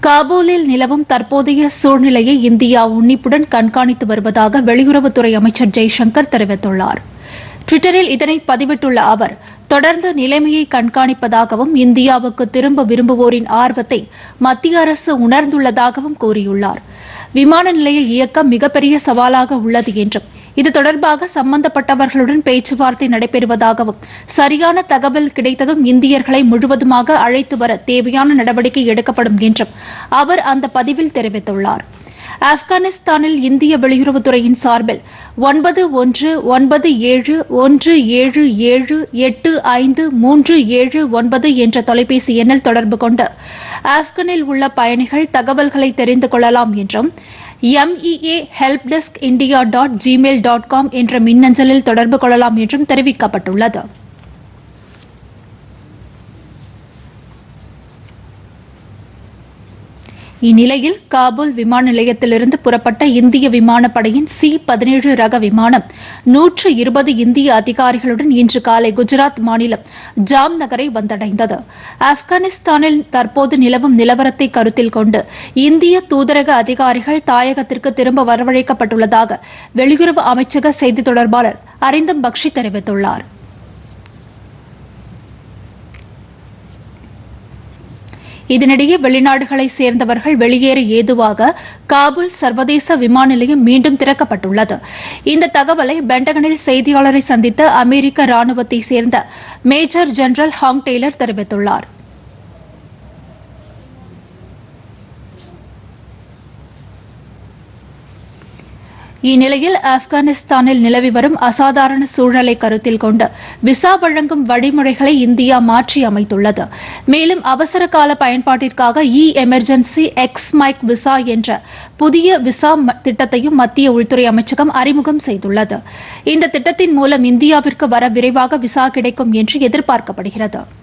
காபூலில் நிலவும் தற்போதைய சூழ்நிலையை இந்தியா உன்னிப்புடன் கண்காணித்து வருவதாக வெளியுறவுத்துறை அமைச்சர் ஜெய்சங்கர் தெரிவித்துள்ளார் டுவிட்டரில் இதனை பதிவிட்டுள்ள அவர் தொடர்ந்து நிலைமையை கண்காணிப்பதாகவும் இந்தியாவுக்கு திரும்ப விரும்புவோரின் ஆர்வத்தை மத்திய அரசு உணர்ந்துள்ளதாகவும் கூறியுள்ளார் விமான நிலைய இயக்கம் மிகப்பெரிய சவாலாக உள்ளது என்றும் இது தொடர்பாக சம்பந்தப்பட்டவர்களுடன் பேச்சுவார்த்தை நடைபெறுவதாகவும் சரியான தகவல் கிடைத்ததும் இந்தியர்களை முழுவதுமாக அழைத்து வர தேவையான நடவடிக்கை எடுக்கப்படும் என்றும் அவர் அந்த பதிவில் தெரிவித்துள்ளார் ஆப்கானிஸ்தானில் இந்திய வெளியுறவுத்துறையின் சார்பில் ஒன்பது ஒன்று ஒன்பது ஏழு ஒன்று ஏழு ஏழு எட்டு ஐந்து மூன்று ஏழு ஒன்பது என்ற தொலைபேசி எண்ணில் தொடர்பு கொண்டு ஆப்கானில் உள்ள பயணிகள் தகவல்களை தெரிந்து கொள்ளலாம் என்றும் MEA help desk India dot Gmail dot com என்ற மின்னஞ்சலில் தொடர்பு கொள்ளலாம் என்றும் தெரிவிக்கப்பட்டுள்ளது இந்நிலையில் காபூல் விமான நிலையத்திலிருந்து புறப்பட்ட இந்திய விமானப்படையின் சி பதினேழு ரக விமானம் நூற்று இருபது இந்திய அதிகாரிகளுடன் இன்று காலை குஜராத் மாநிலம் ஜாம் நகரை வந்தடைந்தது ஆப்கானிஸ்தானில் தற்போது நிலவும் நிலவரத்தை கருத்தில் கொண்டு இந்திய தூதரக அதிகாரிகள் தாயகத்திற்கு திரும்ப வரவழைக்கப்பட்டுள்ளதாக வெளியுறவு அமைச்சக செய்தித் தொடர்பாளர் அரிந்தம் பக்ஷி தெரிவித்துள்ளார் இதனிடையே வெளிநாடுகளைச் சேர்ந்தவர்கள் வெளியேற ஏதுவாக காபூல் சர்வதேச விமான நிலையம் மீண்டும் திறக்கப்பட்டுள்ளது இந்த தகவலை பென்டகனில் செய்தியாளரை சந்தித்த அமெரிக்க ராணுவத்தைச் சேர்ந்த மேஜர் ஜெனரல் ஹாங் டெய்லர் தெரிவித்துள்ளார் இந்நிலையில் ஆப்கானிஸ்தானில் நிலவி வரும் அசாதாரண சூழலை கருத்தில் கொண்டு விசா வழங்கும் வழிமுறைகளை இந்தியா மாற்றி அமைத்துள்ளது மேலும் அவசர கால பயன்பாட்டிற்காக e emergency X misc visa என்ற புதிய விசா ம- திட்டத்தையும் மத்திய உள்துறை அமைச்சகம் அறிமுகம் செய்துள்ளது இந்த திட்டத்தின் மூலம் இந்தியாவிற்கு வர விரைவாக விசா கிடைக்கும் என்று எதிர்பார்க்கப்படுகிறது